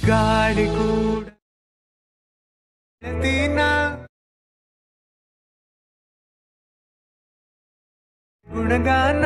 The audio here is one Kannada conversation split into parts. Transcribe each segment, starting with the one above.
ಗಾಳಿ ಕೂಡ ದಿನ ಗುಣಗಾನ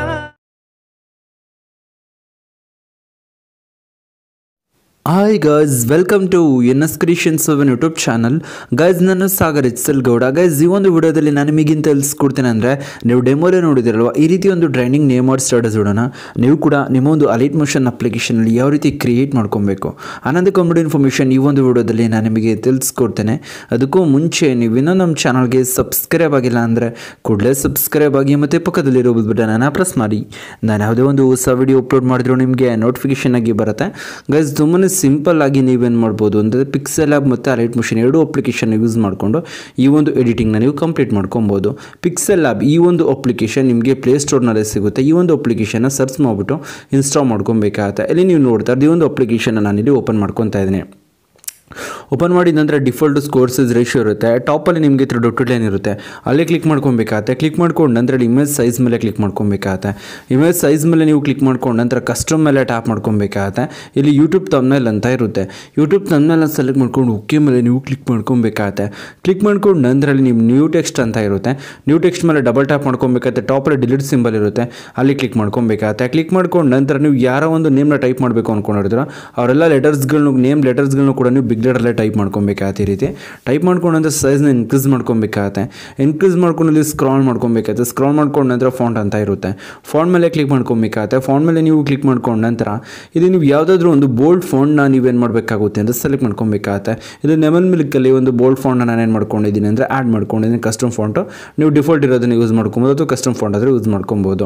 hi guys welcome to N S creations ಅವನ್ ಯೂಟ್ಯೂಬ್ ಚಾನಲ್ ಗೈಸ್ ನನ್ನ Sagar H L Gowda guys ಈ ಒಂದು ವಿಡಿಯೋದಲ್ಲಿ ನಾನು ನಿಮಗಿಂತ ತಿಳಿಸ್ಕೊಡ್ತೇನೆ ಅಂದರೆ ನೀವು ಡೆಮೋಲೇ ನೋಡಿದಿರಲ್ವ ಈ ರೀತಿ ಒಂದು ಟ್ರೈನಿಂಗ್ ನೇಮ್ ಆರ್ ಸ್ಟಾರ್ಟಸ್ ನೋಡೋಣ ನೀವು ಕೂಡ ನಿಮ್ಮ ಒಂದು ಅಲೈಟ್ ಮೋಷನ್ ಅಪ್ಲಿಕೇಶನಲ್ಲಿ ಯಾವ ರೀತಿ ಕ್ರಿಯೇಟ್ ಮಾಡ್ಕೊಬೇಕು ಅನ್ನೋದು ಕಂಪ್ಲೀಟ್ ಇನ್ಫಾರ್ಮೇಷನ್ ಈ ಒಂದು ವಿಡಿಯೋದಲ್ಲಿ ನಾನು ನಿಮಗೆ ತಿಳಿಸ್ಕೊಡ್ತೇನೆ ಅದಕ್ಕೂ ಮುಂಚೆ ನೀವು ಇನ್ನೂ ನಮ್ಮ ಚಾನಲ್ಗೆ ಸಬ್ಸ್ಕ್ರೈಬ್ ಆಗಿಲ್ಲ ಅಂದರೆ ಕೂಡಲೇ ಸಬ್ಸ್ಕ್ರೈಬ್ ಆಗಿ ಮತ್ತು ಪಕ್ಕದಲ್ಲಿರೋ ಬಟನನ್ನು ಪ್ರೆಸ್ ಮಾಡಿ ನಾನು ಯಾವುದೇ ಒಂದು ಹೊಸ ವಿಡಿಯೋ ಅಪ್ಲೋಡ್ ಮಾಡಿದ್ರು ನಿಮಗೆ ನೋಟಿಫಿಕೇಶನ್ ಆಗಿ ಬರುತ್ತೆ ಗೈಸ್ ತುಂಬಾ ಸಿಂಪಲ್ ಆಗಿ ನೀವೇನು ಮಾಡ್ಬೋದು ಅಂದರೆ ಪಿಕ್ಸೆಲ್ ಆ್ಯಪ್ ಮತ್ತು ಅಲೈಟ್ ಮಷಿನ್ ಎರಡು ಅಪ್ಲಿಕೇಶನ್ ಯೂಸ್ ಮಾಡಿಕೊಂಡು ಈ ಒಂದು ಎಡಿಟಿಂಗ್ನ ನೀವು ಕಂಪ್ಲೀಟ್ ಮಾಡ್ಕೊಬೋದು ಪಿಕ್ಸೆಲ್ ಆ್ಯಪ್ ಈ ಒಂದು ಅಪ್ಲಿಕೇಶನ್ ನಿಮಗೆ ಪ್ಲೇಸ್ಟೋರ್ನಲ್ಲೇ ಸಿಗುತ್ತೆ ಈ ಒಂದು ಅಪ್ಲಿಕೇಶನ್ನ ಸರ್ಚ್ ಮಾಡಿಬಿಟ್ಟು ಇನ್ಸ್ಟಾಲ್ ಮಾಡ್ಕೊಬೇಕಾಗತ್ತೆ ಇಲ್ಲಿ ನೀವು ನೋಡ್ತಾ ಇರೋದು ಈ ಒಂದು ಅಪ್ಲಿಕೇಶನ್ ನಾನಿಲ್ಲಿ ಓಪನ್ ಮಾಡ್ಕೊತಾ ಇದ್ದೀನಿ ಓಪನ್ ಮಾಡಿದ ನಂತರ ಡಿಫಾಲ್ಟ್ ಸ್ಕೋರ್ಸಸ್ ರೇಷಿಯೋ ಇರುತ್ತೆ ಟಾಪಲ್ಲಿ ನಿಮಗೆ ತ್ರೀ ಡೊಟ್ ಲೈನ್ ಇರುತ್ತೆ ಅಲ್ಲಿ ಕ್ಲಿಕ್ ಮಾಡ್ಕೊಬೇಕಾಗತ್ತೆ ಕ್ಲಿಕ್ ಮಾಡ್ಕೊಂಡು ನಂತರ ಇಮೇಜ್ ಸೈಜ್ ಮೇಲೆ ಕ್ಲಿಕ್ ಮಾಡ್ಕೊಬೇಕಾಗತ್ತೆ ಇಮೇಜ್ ಸೈಜ್ ಮೇಲೆ ನೀವು ಕ್ಲಿಕ್ ಮಾಡ್ಕೊಂಡು ನಂತರ ಕಸ್ಟಮ್ ಮೇಲೆ ಟ್ಯಾಪ್ ಮಾಡ್ಕೊಬೇಕಾಗತ್ತೆ ಇಲ್ಲಿ ಯೂಟ್ಯೂಬ್ ತಮ್ನೇಲ್ ಅಂತ ಇರುತ್ತೆ ಯೂಟ್ಯೂಬ್ ತಮ್ನೇಲ್ ಸೆಲೆಕ್ಟ್ ಮಾಡ್ಕೊಂಡು ಓಕೆ ಮೇಲೆ ನೀವು ಕ್ಲಿಕ್ ಮಾಡ್ಕೊಬೇಕಾಗತ್ತೆ ಕ್ಲಿಕ್ ಮಾಡ್ಕೊಂಡು ನಂತರ ಅಲ್ಲಿ ನೀವು ನ್ಯೂ ಟೆಕ್ಸ್ಟ್ ಅಂತ ಇರುತ್ತೆ ನ್ಯೂ ಟೆಕ್ಸ್ಟ್ ಮೇಲೆ ಡಬಲ್ ಟ್ಯಾಪ್ ಮಾಡ್ಕೊಬೇಕಾಗತ್ತೆ ಟಾಪಲ್ಲಿ ಡಿಲೀಟ್ ಸಿಂಬಲ್ ಇರುತ್ತೆ ಅಲ್ಲಿ ಕ್ಲಿಕ್ ಮಾಡ್ಕೊಬೇಕಾಗತ್ತೆ ಕ್ಲಿಕ್ ಮಾಡ್ಕೊಂಡು ನಂತರ ನೀವು ಯಾರೋ ಒಂದು ನೇಮ್ನ ಟೈಪ್ ಮಾಡಬೇಕು ಅಂದ್ಕೊಂಡಿರ್ತೀರ ಅವರೆಲ್ಲ ಲೆಟರ್ಸ್ಗಳನ್ನು ನೇಮ್ ಲೆಟರ್ಸ್ಗಳನ್ನು ಕೂಡ ನೀವು ಬಿಗ್ ಲೆಟರಲ್ಲೇ ಟೈಪ್ ಮಾಡ್ಕೊಬೇಕಾಗತ್ತೆ ಈ ರೀತಿ ಟೈಪ್ ಮಾಡ್ಕೊಂಡು ನಂತರ ಸೈಜ್ನ ಇನ್ಕ್ರೀಸ್ ಮಾಡ್ಕೊಬೇಕಾಗತ್ತೆ ಇನ್ಕ್ರೀಸ್ ಮಾಡ್ಕೊಂಡು ಇಲ್ಲಿ ಸ್ಕ್ರಾಲ್ ಮಾಡ್ಕೊಬೇಕಾಗತ್ತೆ ಸ್ಕ್ರಾಲ್ ಮಾಡ್ಕೊಂಡು ನಂತರ ಫಾಂಟ್ ಅಂತ ಇರುತ್ತೆ ಫಾಂಟ್ ಮೇಲೆ ಕ್ಲಿಕ್ ಮಾಡ್ಕೊಬೇಕಾಗತ್ತೆ ಫಾಂಟ್ ಮೇಲೆ ನೀವು ಕ್ಲಿಕ್ ಮಾಡ್ಕೊಂಡು ನಂತರ ಇಲ್ಲಿ ನೀವು ಯಾವುದಾದ್ರೂ ಒಂದು ಬೋಲ್ಡ್ ಫಾಂಟ್ನ ನೀವೇನು ಮಾಡಬೇಕಾಗುತ್ತೆ ಅಂತ ಸೆಲೆಕ್ಟ್ ಮಾಡ್ಕೊಬೇಕಾಗತ್ತೆ ಇದು ನೆಮನ್ ಮಿಲ್ಕಲ್ಲಿ ಒಂದು ಬೋಲ್ಡ್ ಫಾಂಟ್ನ ನಾನು ಏನು ಮಾಡ್ಕೊಂಡಿದ್ದೀನಿ ಅಂದರೆ ಆ್ಯಡ್ ಮಾಡ್ಕೊಂಡಿದ್ದೀನಿ ಕಸ್ಟಮ್ ಫಾಂಟು ನೀವು ಡಿಫಾಲ್ಟ್ ಇರೋದನ್ನು ಯೂಸ್ ಮಾಡ್ಕೊಬೋದು ಅಥವಾ ಕಸ್ಟಮ್ ಫಾಂಟ್ ಆದರೆ ಯೂಸ್ ಮಾಡ್ಕೊಬೋದು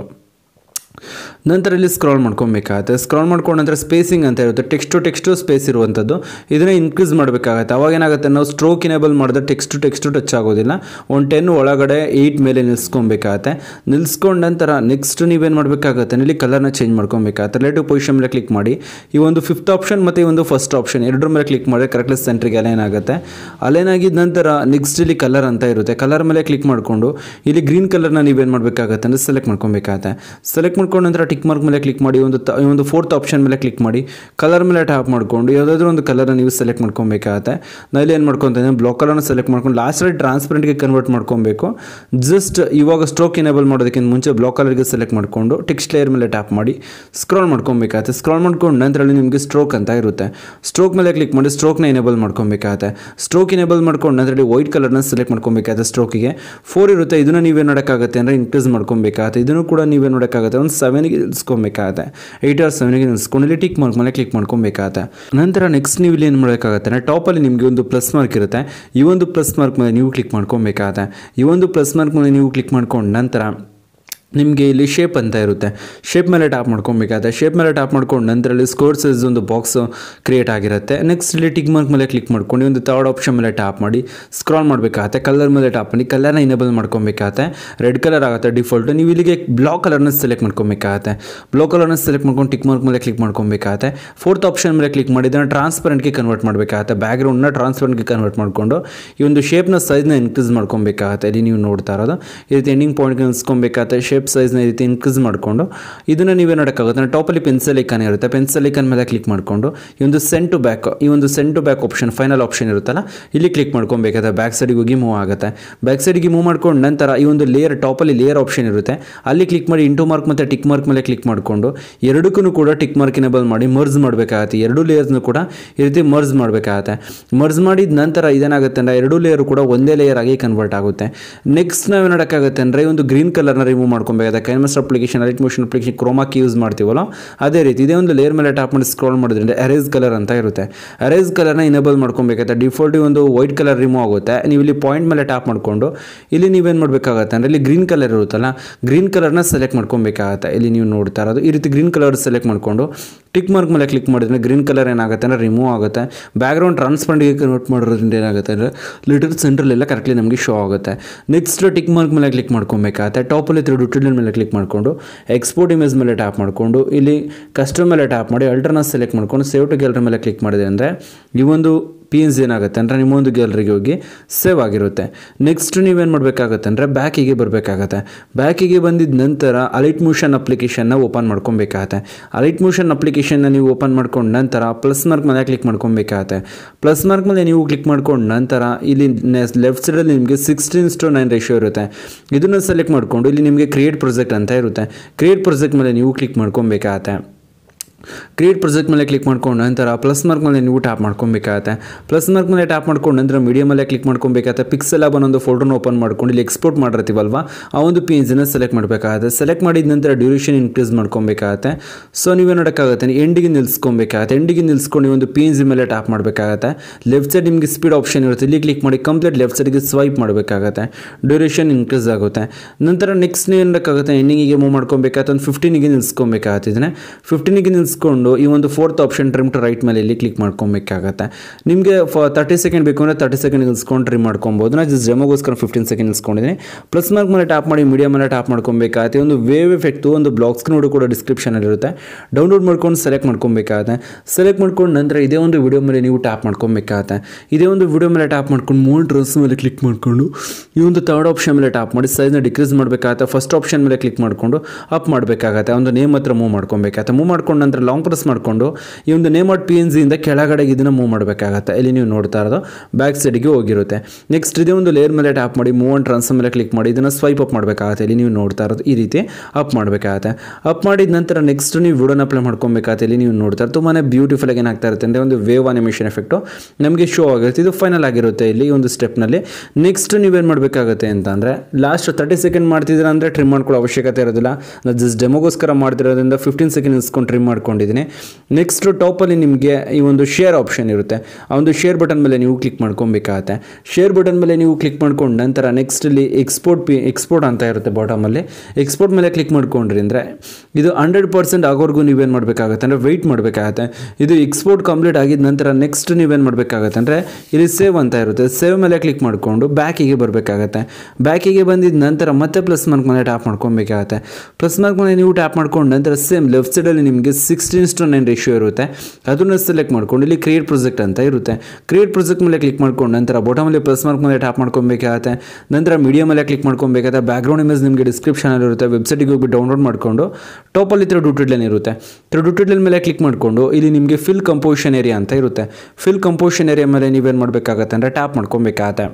ನಂತರ ಇಲ್ಲಿ ಸ್ಕ್ರಾಲ್ ಮಾಡ್ಕೊಬೇಕಾಗತ್ತೆ ಸ್ಕ್ರಾಲ್ ಮಾಡ್ಕೊಂಡು ನಂತರ ಸ್ಪೇಸಿಂಗ್ ಅಂತ ಇರುತ್ತೆ ಟೆಕ್ಸ್ಟ್ ಟು ಟೆಕ್ಸ್ಟು ಸ್ಪೇಸ್ ಇರುವಂಥದ್ದು ಇದನ್ನೇ ಇನ್ಕ್ರೀಸ್ ಮಾಡಬೇಕಾಗತ್ತೆ ಅವಾಗ ಏನಾಗುತ್ತೆ ನಾವು ಸ್ಟ್ರೋಕ್ ಇನೇಬಲ್ ಮಾಡಿದ್ರೆ ಟೆಕ್ಸ್ಟ್ ಟು ಟೆಕ್ಸ್ಟು ಟಚ್ ಆಗೋದಿಲ್ಲ ಒಂದು ಟೆನ್ ಒಳಗಡೆ ಏಯ್ಟ್ ಮೇಲೆ ನಿಲ್ಸ್ಕೊಬೇಕಾಗತ್ತೆ ನಿಲ್ಸ್ಕೊಂಡು ನಂತರ ನೆಕ್ಸ್ಟ್ ನೀವೇನು ಮಾಡಬೇಕಾಗತ್ತೆ ಇಲ್ಲಿ ಕಲರ್ನ ಚೇಂಜ್ ಮಾಡ್ಕೊಬೇಕಾಗತ್ತೆ ರಿಲೇಟಿವ್ ಪೊಸಿಷನ್ ಮೇಲೆ ಕ್ಲಿಕ್ ಮಾಡಿ ಈ ಒಂದು ಫಿಫ್ತ್ ಆಪ್ಷನ್ ಮತ್ತು ಈ ಒಂದು ಫಸ್ಟ್ ಆಪ್ಷನ್ ಎರಡರ ಮೇಲೆ ಕ್ಲಿಕ್ ಮಾಡಿದ್ರೆ ಕರೆಕ್ಟ್ಲಿ ಸೆಂಟ್ರಿಗೆ ಅಲೈನ್ ಆಗುತ್ತೆ ಅಲೈನ್ ಆಗಿದ ನಂತರ ನೆಕ್ಸ್ಟ್ ಇಲ್ಲಿ ಕಲರ್ ಅಂತ ಇರುತ್ತೆ ಕಲರ್ ಮೇಲೆ ಕ್ಲಿಕ್ ಮಾಡಿಕೊಂಡು ಇಲ್ಲಿ ಗ್ರೀನ್ ಕಲರ್ನ ನೀವೇನು ಮಾಡಬೇಕಾಗತ್ತೆ ಅಂದರೆ ಸೆಲೆಕ್ಟ್ ಮಾಡ್ಕೊಬೇಕಾಗತ್ತೆ ಸೆಲೆಕ್ಟ್ ಮಾಡ್ಕೊಂಡು ನಂತರ ಟಿಕ್ ಮಾರ್ಕ್ ಮೇಲೆ ಕ್ಲಿಕ್ ಮಾಡಿ ಒಂದು ತ- ಈ ಒಂದು ಫೋರ್ತ್ ಆಪ್ಷನ್ ಮೇಲೆ ಕ್ಲಿಕ್ ಮಾಡಿ ಕಲರ್ ಮೇಲೆ ಟ್ಯಾಪ್ ಮಾಡಿಕೊಂಡು ಯಾವುದಾದ್ರೂ ಒಂದು ಕಲರ್ನ ನೀವು ಸೆಲೆಕ್ಟ್ ಮಾಡ್ಕೊಬೇಕಾಗತ್ತೆ ನಾನು ಇಲ್ಲಿ ಏನು ಮಾಡ್ಕೊತೀನಿ ಬ್ಲಾಕ್ ಕಲರ್ನ ಸೆಲೆಕ್ಟ್ ಮಾಡ್ಕೊಂಡು ಲಾಸ್ಟಲ್ಲಿ ಟ್ರಾನ್ಸ್ಪರೆಂಟ್ಗೆ ಕನ್ವರ್ಟ್ ಮಾಡ್ಕೊಬೇಕು ಜಸ್ಟ್ ಇವಾಗ ಸ್ಟ್ರೋಕ್ ಎನೇಬಲ್ ಮಾಡೋದಕ್ಕಿಂತ ಮುಂಚೆ ಬ್ಲಾಕ್ ಕಲರ್ಗೆ ಸೆಲೆಕ್ಟ್ ಮಾಡಿಕೊಂಡು ಟೆಕ್ಸ್ಟ್ ಲೇಯರ್ ಮೇಲೆ ಟ್ಯಾಪ್ ಮಾಡಿ ಸ್ಕ್ರಾಲ್ ಮಾಡ್ಕೊಬೇಕಾಗತ್ತೆ ಸ್ಕ್ರಾಲ್ ಮಾಡ್ಕೊಂಡು ನಂತರಲ್ಲಿ ನಿಮಗೆ ಸ್ಟ್ರೋಕ್ ಅಂತ ಇರುತ್ತೆ ಸ್ಟ್ರೋಕ್ ಮೇಲೆ ಕ್ಲಿಕ್ ಮಾಡಿ ಸ್ಟ್ರೋಕ್ನ ಎನೇಬಲ್ ಮಾಡ್ಕೊಬೇಕಾಗತ್ತೆ ಸ್ಟ್ರೋಕ್ ಎನೇಬಲ್ ಮಾಡ್ಕೊಂಡು ನಂತರಲ್ಲಿ ವೈಟ್ ಕಲರ್ನ ಸೆಲೆಕ್ಟ್ ಮಾಡ್ಕೊಬೇಕಾಗತ್ತೆ ಸ್ಟ್ರೋಕಿಗೆ ಫೋರ್ ಇರುತ್ತೆ ಇದನ್ನು ನೀವೇನು ನೋಡೋಕ್ಕಾಗತ್ತೆ ಅಂದರೆ ಇನ್ಕ್ರೀಸ್ ಮಾಡ್ಕೊಬೇಕಾಗತ್ತೆ ಇದನ್ನು ಕೂಡ ನೀವೇನು ನೋಡೋಕ್ಕಾಗತ್ತೆ ಒಂದು ಸೆವೆನ್ಗೆ ನಿಲ್ಸ್ಕೊಬೇಕಾಗತ್ತೆ ಏಯ್ಟ್ ಆರ್ ಸೆವೆನ್ಗೆ ನಿಲ್ಸ್ಕೊಂಡು ಇಲ್ಲಿ ಟಿಕ್ ಮಾರ್ಕ್ ಮೇಲೆ ಕ್ಲಿಕ್ ಮಾಡ್ಕೊಬೇಕಾಗತ್ತೆ ನಂತರ ನೆಕ್ಸ್ಟ್ ನೀವು ಇಲ್ಲಿ ಏನು ಮಾಡಬೇಕಾಗತ್ತೆ ಅಂದರೆ ಟಾಪಲ್ಲಿ ನಿಮಗೆ ಒಂದು ಪ್ಲಸ್ ಮಾರ್ಕ್ ಇರುತ್ತೆ ಈ ಒಂದು ಪ್ಲಸ್ ಮಾರ್ಕ್ ಮೇಲೆ ನೀವು ಕ್ಲಿಕ್ ಮಾಡ್ಕೊಬೇಕಾಗತ್ತೆ ಈ ಒಂದು ಪ್ಲಸ್ ಮಾರ್ಕ್ ಮೇಲೆ ನೀವು ಕ್ಲಿಕ್ ಮಾಡ್ಕೊಂಡು ನಂತರ ನಿಮಗೆ ಇಲ್ಲಿ ಶೇಪ್ ಅಂತ ಇರುತ್ತೆ ಶೇಪ್ ಮೇಲೆ ಟ್ಯಾಪ್ ಮಾಡ್ಕೊಬೇಕಾಗುತ್ತೆ ಶೇಪ್ ಮೇಲೆ ಟ್ಯಾಪ್ ಮಾಡ್ಕೊಂಡು ನಂತರಲ್ಲಿ ಸ್ಕೋರ್ ಸೈಜ್ ಒಂದು ಬಾಕ್ಸ್ ಕ್ರಿಯೇಟ್ ಆಗಿರುತ್ತೆ ನೆಕ್ಸ್ಟ್ ಇಲ್ಲಿ ಟಿಕ್ ಮಾರ್ಕ್ ಮೇಲೆ ಕ್ಲಿಕ್ ಮಾಡ್ಕೊಂಡು ಒಂದು ತರ್ಡ್ ಆಪ್ಷನ್ ಮೇಲೆ ಟ್ಯಾಪ್ ಮಾಡಿ ಸ್ಕ್ರಾಲ್ ಮಾಡಬೇಕಾಗತ್ತೆ ಕಲರ್ ಮೇಲೆ ಟ್ಯಾಪ್ ಮಾಡಿ ಕಲರ್ನ ಇನೇಬಲ್ ಮಾಡ್ಕೊಬೇಕಾಗತ್ತೆ ರೆಡ್ ಕಲರ್ ಆಗುತ್ತೆ ಡಿಫಾಲ್ಟ್ ನೀವು ಇಲ್ಲಿಗೆ ಬ್ಲಾಕ್ ಕಲರ್ನ ಸೆಲೆಕ್ಟ್ ಮಾಡ್ಕೊಬೇಕಾಗತ್ತೆ ಬ್ಲಾಕ್ ಕಲರ್ನ ಸೆಲೆಕ್ಟ್ ಮಾಡ್ಕೊಂಡು ಟಿಕ್ ಮಾರ್ಕ್ ಮೇಲೆ ಕ್ಲಿಕ್ ಮಾಡ್ಕೊಬೇಕಾಗತ್ತೆ ಫೋರ್ತ್ ಆಪ್ಷನ್ ಮೇಲೆ ಕ್ಲಿಕ್ ಮಾಡಿ ಇದನ್ನು ಟ್ರಾನ್ಸ್ಪರೆಂಟ್ಗೆ ಕನ್ವರ್ಟ್ ಮಾಡಬೇಕಾಗತ್ತೆ ಬ್ಯಾಕ್ಗ್ರೌಂಡ್ನ ಟ್ರಾನ್ಸ್ಪರೆಂಟ್ಗೆ ಕನ್ವರ್ಟ್ ಮಾಡಿಕೊಂಡು ಈ ಒಂದು ಶೇಪ್ನ ಸೈಜ್ನ ಇನ್ಕ್ರೀಸ್ ಮಾಡ್ಕೊಬೇಕಾಗತ್ತೆ ಇಲ್ಲಿ ನೀವು ನೋಡ್ತಾ ಇರೋದು ಈ ರೀತಿ ಎಂಡಿಂಗ್ ಪಾಯಿಂಟ್ಗೆ ನಿಲ್ಸ್ಕೊಬೇಕಾಗತ್ತೆ ಶೇಪ್ ಸೈಜ್ನ ಈ ರೀತಿ ಇನ್ಕ್ರೀಸ್ ಮಾಡಿಕೊಂಡು ಇದನ್ನು ನೀವೇ ನೋಡೋಕ್ಕಾಗುತ್ತೆ ಟಾಪಲ್ಲಿ ಪೆನ್ಸಿಲ್ ಐಕನ್ ಇರುತ್ತೆ ಪೆನ್ಸಿಲ್ ಐಕನ್ ಮೇಲೆ ಕ್ಲಿಕ್ ಮಾಡಿಕೊಂಡು ಈ ಒಂದು ಸೆಂಟ್ ಟು ಬ್ಯಾಕ್ ಈ ಒಂದು send to back option final option ಇರುತ್ತಲ್ಲ ಇಲ್ಲಿ ಕ್ಲಿಕ್ ಮಾಡ್ಕೊಬೇಕಾಗುತ್ತೆ ಬ್ಯಾಕ್ ಸೈಡಿಗೆ ಹೋಗಿ ಮೂವ್ ಆಗುತ್ತೆ ಬ್ಯಾಕ್ ಸೈಡಿಗೆ ಮೂವ್ ಮಾಡ್ಕೊಂಡು ನಂತರ ಈ ಒಂದು ಲೇಯರ್ ಟಾಪಲ್ಲಿ ಲೇಯರ್ ಆಪ್ಷನ್ ಇರುತ್ತೆ ಅಲ್ಲಿ ಕ್ಲಿಕ್ ಮಾಡಿ ಇಂಟು ಮಾರ್ಕ್ ಮತ್ತು ಟಿಕ್ ಮಾರ್ಕ್ ಮೇಲೆ ಕ್ಲಿಕ್ ಮಾಡಿಕೊಂಡು ಎರಡಕ್ಕೂ ಕೂಡ ಟಿಕ್ ಮಾರ್ಕ್ ಇನೇಬಲ್ ಮಾಡಿ ಮರ್ಜ್ ಮಾಡಬೇಕಾಗತ್ತೆ ಎರಡು ಲೇಯರ್ಸ್ನು ಕೂಡ ಈ ರೀತಿ ಮರ್ಜ್ ಮಾಡಬೇಕಾಗತ್ತೆ ಮರ್ಜ್ ಮಾಡಿದ ನಂತರ ಇದೇನಾಗುತ್ತೆ ಅಂದರೆ ಎರಡು ಲೇಯರ್ ಕೂಡ ಒಂದೇ ಲೇಯರ್ ಆಗಿ ಕನ್ವರ್ಟ್ ಆಗುತ್ತೆ ನೆಕ್ಸ್ಟ್ ನಾವು ನೋಡೋಕ್ಕಾಗುತ್ತೆ ಅಂದರೆ ಈ ಒಂದು ಗ್ರೀನ್ ಕಲರ್ನ ರಿಮೂವ್ ಮಾಡ್ಕೊಬೇಕಾಗುತ್ತೆ ಕೈಮಸ್ application light motion application chroma key use ಮಾಡ್ತೀವಲ್ಲ ಅದೇ ರೀತಿ ಇದೇ ಒಂದು ಲೇಯರ್ ಮೇಲೆ ಟ್ಯಾಪ್ ಮಾಡಿ ಸ್ಕ್ರಾಲ್ ಮಾಡೋದ್ರಿಂದ ಎರೇಸ್ ಕಲರ್ ಅಂತ ಇರುತ್ತೆ ಎರೇಸ್ ಕಲರ್ನ ಇನೇಬಲ್ ಮಾಡ್ಕೊಬೇಕಾಗುತ್ತೆ ಡಿಫಾಲ್ಟ್ ಒಂದು ವೈಟ್ ಕಲರ್ ರಿಮೂವ್ ಆಗುತ್ತೆ ನೀವು ಇಲ್ಲಿ ಪಾಯಿಂಟ್ ಮೇಲೆ ಟ್ಯಾಪ್ ಮಾಡಿಕೊಂಡು ಇಲ್ಲಿ ನೀವೇನು ಮಾಡಬೇಕಾಗತ್ತೆ ಅಂದರೆ ಇಲ್ಲಿ ಗ್ರೀನ್ ಕಲರ್ ಇರುತ್ತಲ್ಲ ಗ್ರೀನ್ ಕಲರ್ನ ಸೆಲೆಕ್ಟ್ ಮಾಡ್ಕೊಬೇಕಾಗತ್ತೆ ಇಲ್ಲಿ ನೀವು ನೋಡ್ತಾ ಇರೋದು ಈ ರೀತಿ ಗ್ರೀನ್ ಕಲರ್ ಸೆಲೆಕ್ಟ್ ಮಾಡಿಕೊಂಡು ಟಿಕ್ ಮಾರ್ಕ್ ಮೇಲೆ ಕ್ಲಿಕ್ ಮಾಡಿದ್ರೆ ಗ್ರೀನ್ ಕಲರ್ ಏನಾಗುತ್ತೆ ಅಂದರೆ ರಿಮೂವ್ ಆಗುತ್ತೆ ಬ್ಯಾಕ್ಗ್ರೌಂಡ್ ಟ್ರಾನ್ಸ್ಪರೆಂಟ್ಗೆ ಕನ್ವರ್ಟ್ ಮಾಡೋದ್ರಿಂದ ಏನಾಗುತ್ತೆ ಅಂದರೆ ಲಿಟರ್ ಸೆಂಟ್ರಲ್ಲೆಲ್ಲ ಕರೆಕ್ಟ್ಲಿ ನಮಗೆ ಶೋ ಆಗುತ್ತೆ ನೆಕ್ಸ್ಟ್ ಟಿಕ್ ಮಾರ್ಕ್ ಮೇಲೆ ಕ್ಲಿಕ್ ಮಾಡ್ಕೊಬೇಕಾಗತ್ತೆ ಟಾಪಲ್ಲಿ ತ್ರೀ ಡುಟಿಲ್ ಮೇಲೆ ಕ್ಲಿಕ್ ಮಾಡಿಕೊಂಡು ಎಕ್ಸ್ಪೋರ್ಟ್ ಇಮೇಜ್ ಮೇಲೆ ಟ್ಯಾಪ್ ಮಾಡಿಕೊಂಡು ಇಲ್ಲಿ ಕಸ್ಟಮ್ ಮೇಲೆ ಟ್ಯಾಪ್ ಮಾಡಿ ಅಲ್ಟರ್ನ ಸೆಲೆಕ್ಟ್ ಮಾಡ್ಕೊಂಡು ಸೇವ್ ಟು ಗ್ಯಾಲರಿ ಮೇಲೆ ಕ್ಲಿಕ್ ಮಾಡಿದೆ ಅಂದರೆ ಈ ಒಂದು ಪಿ ಎನ್ ಜಿ ಏನಾಗುತ್ತೆ ಅಂದರೆ ನಿಮ್ಮೊಂದು ಗ್ಯಾಲರಿಗೆ ಹೋಗಿ ಸೇವ್ ಆಗಿರುತ್ತೆ ನೆಕ್ಸ್ಟ್ ನೀವೇನು ಮಾಡಬೇಕಾಗತ್ತೆ ಅಂದರೆ ಬ್ಯಾಕಿಗೆ ಬರಬೇಕಾಗತ್ತೆ ಬ್ಯಾಕಿಗೆ ಬಂದಿದ್ದ ನಂತರ ಅಲೈಟ್ ಮೋಷನ್ ಅಪ್ಲಿಕೇಶನ್ನ ಓಪನ್ ಮಾಡ್ಕೊಬೇಕಾಗತ್ತೆ ಅಲೈಟ್ ಮೋಷನ್ ಅಪ್ಲಿಕೇಶನ್ನ ನೀವು ಓಪನ್ ಮಾಡ್ಕೊಂಡು ನಂತರ ಪ್ಲಸ್ ಮಾರ್ಕ್ ಮೇಲೆ ಕ್ಲಿಕ್ ಮಾಡ್ಕೊಬೇಕಾಗತ್ತೆ ಪ್ಲಸ್ ಮಾರ್ಕ್ ಮೇಲೆ ನೀವು ಕ್ಲಿಕ್ ಮಾಡ್ಕೊಂಡು ನಂತರ ಇಲ್ಲಿ ಲೆಫ್ಟ್ ಸೈಡಲ್ಲಿ ನಿಮಗೆ ಸಿಕ್ಸ್ಟೀನ್ ಟು ನೈನ್ ರೇಷಿಯೋ ಇರುತ್ತೆ ಇದನ್ನು ಸೆಲೆಕ್ಟ್ ಮಾಡಿಕೊಂಡು ಇಲ್ಲಿ ನಿಮಗೆ ಕ್ರಿಯೇಟ್ ಪ್ರಾಜೆಕ್ಟ್ ಅಂತ ಇರುತ್ತೆ ಕ್ರಿಯೇಟ್ ಪ್ರಾಜೆಕ್ಟ್ ಮೇಲೆ ನೀವು ಕ್ಲಿಕ್ ಮಾಡ್ಕೊಬೇಕಾಗತ್ತೆ ಕ್ರಿಯೇಟ್ ಪ್ರಾಜೆಕ್ಟ್ ಮೇಲೆ ಕ್ಲಿಕ್ ಮಾಡ್ಕೊಂಡು ನಂತರ ಪ್ಲಸ್ ಮಾರ್ಕ್ ಮೇಲೆ ನೀವು ಟ್ಯಾಪ್ ಮಾಡ್ಕೊಬೇಕಾಗತ್ತೆ ಪ್ಲಸ್ ಮಾರ್ಕ್ ಮೇಲೆ ಟ್ಯಾಪ್ ಮಾಡ್ಕೊಂಡು ನಂತರ ಮೀಡಿಯಾ ಮೇಲೆ ಕ್ಲಿಕ್ ಮಾಡ್ಕೊಬೇಕಾಗತ್ತೆ ಪಿಕ್ಸೆಲ್ ಆಬ್ ಅನ್ನೋ ಫೋಟೋನ ಓಪನ್ ಮಾಡ್ಕೊಂಡು ಇಲ್ಲಿ ಎಕ್ಸ್ಪೋರ್ಟ್ ಮಾಡಿರ್ತೀವಲ್ವಾ ಆ ಒಂದು ಪಿ ಎನ್ ಜಿನ ಸೆಲೆಕ್ಟ್ ಮಾಡಬೇಕಾಗತ್ತೆ ಸೆಲೆಕ್ಟ್ ಮಾಡಿದ ನಂತರ ಡ್ಯೂರೇಷನ್ ಇನ್ಕ್ರೀಸ್ ಮಾಡ್ಕೊಬೇಕಾಗತ್ತೆ ಸೊ ನೀವೇ ನೋಡೋಕ್ಕಾಗತ್ತೆ ಎಂಡಿಗೆ ನಿಲ್ಸ್ಕೊಬೇಕಾಗತ್ತೆ ಎಂಡಿಗೆ ನಿಲ್ಸ್ಕೊಂಡು ಈ ಒಂದು ಪಿ ಎನ್ ಜಿ ಮೇಲೆ ಟ್ಯಾಪ್ ಮಾಡಬೇಕಾಗತ್ತೆ ಲೆಫ್ಟ್ ಸೈಡ್ ನಿಮಗೆ ಸ್ಪೀಡ್ ಆಪ್ಷನ್ ಇರುತ್ತೆ ಇಲ್ಲಿ ಕ್ಲಿಕ್ ಮಾಡಿ ಕಂಪ್ಲೀಟ್ ಲೆಫ್ಟ್ ಸೈಡ್ಗೆ ಸ್ವೈಪ್ ಮಾಡಬೇಕಾಗತ್ತೆ ಡ್ಯೂರೇಷನ್ ಇನ್ಕ್ರೀಸ್ ಆಗುತ್ತೆ ನಂತರ ನೆಕ್ಸ್ಟ್ ನೀವು ಏನಕ್ಕಾಗುತ್ತೆ ಎಂಡಿಂಗಿಗೆ ಮೂವ್ ಮಾಡ್ಕೊಬೇಕಾಗತ್ತೆ ಒಂದು ಫಿಫ್ಟೀನಿಗೆ ನಿಲ್ಸ್ಕೊಬೇಕಾಗತ್ತೆ ಇದನ್ನೇ ಫಿಫ್ಟೀನಿಗೆ ನಿಲ್ಸ್ಕೊಂಡು ಈ ಒಂದು fourth option trim to right ಮೇಲೆ ಇಲ್ಲಿ ಕ್ಲಿಕ್ ಮಾಡ್ಕೊಬೇಕಾಗತ್ತೆ ನಿಮಗೆ ಫ ತರ್ಟಿ ಸೆಕೆಂಡ್ ಬೇಕು ಅಂದರೆ ತರ್ಟಿ ಸೆಕೆಂಡ್ ನಿಲ್ಸ್ಕೊಂಡು ಟ್ರಿಮ್ ಮಾಡ್ಕೊಬೋದು ನಾನು ಜಸ್ಟ್ ಡೆಮೋಗೋಸ್ಕರ ಫಿಫ್ಟೀನ್ ಸೆಕೆಂಡ್ ನಿಲ್ಸ್ಕೊಂಡಿದ್ದೀನಿ ಪ್ಲಸ್ ಮಾರ್ಕ್ ಮೇಲೆ ಟ್ಯಾಪ್ ಮಾಡಿ ಮೀಡಿಯಾ ಮೇಲೆ ಟ್ಯಾಪ್ ಮಾಡ್ಕೊಬೇಕಾಗತ್ತೆ ಒಂದು ವೇವ್ ಎಫೆಕ್ಟು ಒಂದು ಬ್ಲಾಕ್ ಸ್ಕ್ರೀನ್ ಕೂಡ ಡಿಸ್ಕ್ರಿಪ್ಷನಲ್ಲಿ ಇರುತ್ತೆ ಡೌನ್ಲೋಡ್ ಮಾಡ್ಕೊಂಡು ಸೆಲೆಕ್ಟ್ ಮಾಡ್ಕೊಬೇಕಾಗತ್ತೆ ಸೆಲೆಕ್ಟ್ ಮಾಡ್ಕೊಂಡು ನಂತರ ಇದೇ ಒಂದು ವಿಡಿಯೋ ಮೇಲೆ ನೀವು ಟ್ಯಾಪ್ ಮಾಡ್ಕೊಬೇಕಾಗತ್ತೆ ಇದೇ ಒಂದು ವಿಡಿಯೋ ಮೇಲೆ ಟ್ಯಾಪ್ ಮಾಡ್ಕೊಂಡು ಮೂಲ್ ಡ್ರೆಸ್ ಮೇಲೆ ಕ್ಲಿಕ್ ಮಾಡಿಕೊಂಡು ಈ ಒಂದು ತರ್ಡ್ ಆಪ್ಷನ್ ಮೇಲೆ ಟ್ಯಾಪ್ ಮಾಡಿ ಸೈಜ್ನ ಡಿಕ್ರೀಸ್ ಮಾಡಬೇಕಾಗತ್ತೆ ಫಸ್ಟ್ ಆಪ್ಷನ್ ಮೇಲೆ ಕ್ಲಿಕ್ ಮಾಡಿಕೊಂಡು ಅಪ್ ಮಾಡಬೇಕಾಗತ್ತೆ ಒಂದು ನೇಮ್ ಹತ್ರ ಮೂವ್ ಮಾಡ್ಕೊಬೇಕಾಗತ್ತೆ ಮೂವ್ ಮಾಡ್ಕೊಂಡು ನಂತರ ಲಾಂಗ್ ಪ್ರೆಸ್ ಮಾಡಿಕೊಂಡು ಈ ಒಂದು ನೇಮ್ ಔಟ್ ಪಿ ಎನ್ ಜಿಯಿಂದ ಕೆಳಗಡೆಗೆ ಇದನ್ನು ಮೂವ್ ಮಾಡಬೇಕಾಗತ್ತೆ ಇಲ್ಲಿ ನೀವು ನೋಡ್ತಾ ಇರೋದು ಬ್ಯಾಕ್ ಸೈಡ್ಗೆ ಹೋಗಿರುತ್ತೆ ನೆಕ್ಸ್ಟ್ ಇದೇ ಒಂದು ಲೇಯರ್ ಮೇಲೆ ಟ್ಯಾಪ್ ಮಾಡಿ ಮೂವ್ ಆನ್ ಟ್ರಾನ್ಸ್ಫರ್ ಮೇಲೆ ಕ್ಲಿಕ್ ಮಾಡಿ ಇದನ್ನು ಸ್ವೈಪ್ ಅಪ್ ಮಾಡಬೇಕಾಗತ್ತೆ ಇಲ್ಲಿ ನೀವು ನೋಡ್ತಾ ಇರೋದು ಈ ರೀತಿ ಅಪ್ ಮಾಡಬೇಕಾಗತ್ತೆ ಅಪ್ ಮಾಡಿದ ನಂತರ ನೆಕ್ಸ್ಟ್ ನೀವು ವಿಡಿಯೋನ ಅಪ್ಲೈ ಮಾಡ್ಕೊಬೇಕಾಗತ್ತೆ ಇಲ್ಲಿ ನೀವು ನೋಡ್ತಾ ಇರೋದು ತುಂಬಾ ಬ್ಯೂಟಿಫುಲ್ ಆಗಿ ಏನಾಗ್ತಾ ಇರುತ್ತೆ ಅಂದರೆ ಒಂದು ವೇವ್ ಅನಿಮೇಷನ್ ಎಫೆಕ್ಟು ನಮಗೆ ಶೋ ಆಗಿರುತ್ತೆ ಇದು ಫೈನಲ್ ಆಗಿರುತ್ತೆ ಇಲ್ಲಿ ಈ ಒಂದು ಸ್ಟೆಪ್ನಲ್ಲಿ ನೆಕ್ಸ್ಟ್ ನೀವೇನು ಮಾಡಬೇಕಾಗುತ್ತೆ ಅಂತ ಅಂದರೆ ಲಾಸ್ಟ್ ತರ್ಟಿ ಸೆಕೆಂಡ್ ಮಾಡ್ತಿದ್ದೀರಾ ಅಂದರೆ ಟ್ರಿಮ್ ಮಾಡ್ಕೊಳ್ಳೋ ಅವಶ್ಯಕತೆ ಇರೋದಿಲ್ಲ ನಾನು ಜಸ್ಟ್ ಡೆಮೋಗೋಸ್ಕರ ಮಾಡ್ತಿರೋದ್ರಿಂದ ಫಿಫ್ಟೀನ್ ಸೆಕೆಂಡ್ ಇಸ್ಕೊಂಡು ಟ್ರಿಮ್ ಮಾಡ್ಕೊಂಡಿದ್ದೀನಿ ನೆಕ್ಸ್ಟ್ ಟಾಪಲ್ಲಿ ನಿಮಗೆ ಈ ಒಂದು ಶೇರ್ ಆಪ್ಷನ್ ಇರುತ್ತೆ ಆ ಒಂದು ಶೇರ್ ಬಟನ್ ಮೇಲೆ ನೀವು ಕ್ಲಿಕ್ ಮಾಡ್ಕೊಬೇಕಾಗತ್ತೆ ಶೇರ್ ಬಟನ್ ಮೇಲೆ ನೀವು ಕ್ಲಿಕ್ ಮಾಡ್ಕೊಂಡು ನಂತರ ನೆಕ್ಸ್ಟ್ ಇಲ್ಲಿ ಎಕ್ಸ್ಪೋರ್ಟ್ ಪಿ ಎಕ್ಸ್ಪೋರ್ಟ್ ಅಂತ ಇರುತ್ತೆ ಬಾಟಮಲ್ಲಿ ಎಕ್ಸ್ಪೋರ್ಟ್ ಮೇಲೆ ಕ್ಲಿಕ್ ಮಾಡ್ಕೊಂಡ್ರಿ ಅಂದರೆ ಇದು ಹಂಡ್ರೆಡ್ ಪರ್ಸೆಂಟ್ ಆಗೋರ್ಗು ನೀವೇನು ಮಾಡಬೇಕಾಗತ್ತೆ ಅಂದರೆ ವೆಯ್ಟ್ ಮಾಡಬೇಕಾಗತ್ತೆ ಇದು ಎಕ್ಸ್ಪೋರ್ಟ್ ಕಂಪ್ಲೀಟ್ ಆಗಿದ ನಂತರ ನೆಕ್ಸ್ಟ್ ನೀವೇನು ಮಾಡಬೇಕಾಗತ್ತೆ ಅಂದರೆ ಇಲ್ಲಿ ಸೇವ್ ಅಂತ ಇರುತ್ತೆ ಸೇವ್ ಮೇಲೆ ಕ್ಲಿಕ್ ಮಾಡಿಕೊಂಡು ಬ್ಯಾಕಿಗೆ ಬರಬೇಕಾಗತ್ತೆ ಬ್ಯಾಕಿಗೆ ಬಂದಿದ ನಂತರ ಮತ್ತೆ ಪ್ಲಸ್ ಮಾರ್ಕ್ ಮೇಲೆ ಟ್ಯಾಪ್ ಮಾಡ್ಕೊಬೇಕಾಗತ್ತೆ ಪ್ಲಸ್ ಮಾರ್ಕ್ ಮೇಲೆ ನೀವು ಟ್ಯಾಪ್ ಮಾಡ್ಕೊಂಡು ನಂತರ ಸೇಮ್ ಲೆಫ್ಟ್ ಸೈಡಲ್ಲಿ ನಿಮಗೆ ಸಿಕ್ಸ್ಟೀನ್ ಟು ನೈನ್ ರೇಷಿಯೋ ಇರುತ್ತೆ ಅದನ್ನು ಸೆಲೆಕ್ಟ್ ಮಾಡ್ಕೊಂಡು ಇಲ್ಲಿ ಕ್ರಿಯೇಟ್ ಪ್ರಾಜೆಕ್ಟ್ ಅಂತ ಇರುತ್ತೆ ಕ್ರಿಯೇಟ್ ಪ್ರಾಜೆಕ್ಟ್ ಮೇಲೆ ಕ್ಲಿಕ್ ಮಾಡ್ಕೊಂಡು ನಂತರ ಬಾಟಮಲ್ಲಿ ಪ್ಲಸ್ ಮಾರ್ಕ್ ಮೇಲೆ ಟ್ಯಾಪ್ ಮಾಡ್ಕೊಬೇಕಾಗತ್ತೆ ನಂತರ ಮೀಡಿಯಾ ಮೇಲೆ ಕ್ಲಿಕ್ ಮಾಡ್ಕೊಬೇಕಾಗತ್ತೆ ಬ್ಯಾಕ್ಗ್ರೌಂಡ್ ಇಮೇಜ್ ನಿಮಗೆ ಡಿಸ್ಕ್ರಿಪ್ಷನಲ್ಲಿ ಇರುತ್ತೆ ವೆಬ್ಸೈಟಿಗೆ ಹೋಗಿ ಡೌನ್ಲೋಡ್ ಮಾಡಿಕೊಂಡು ಟಾಪಲ್ಲಿ ತ್ರೀ ಲೈನ್ ಇರುತ್ತೆ ತ್ರೀ ಲೈನ್ ಮೇಲೆ ಕ್ಲಿಕ್ ಮಾಡಿಕೊಂಡು ಇಲ್ಲಿ ನಿಮಗೆ ಫಿಲ್ ಕಂಪೋಸಿಷನ್ ಏರಿಯಾ ಅಂತ ಇರುತ್ತೆ ಫಿಲ್ ಕಂಪೋಸಿಷನ್ ಏರಿಯಾ ಮೇಲೆ ನೀವೇನು ಮಾಡಬೇಕಾಗತ್ತೆ ಅಂದರೆ ಟ್ಯಾಪ್ ಮಾಡ್ಕೊಬೇಕಾಗತ್ತೆ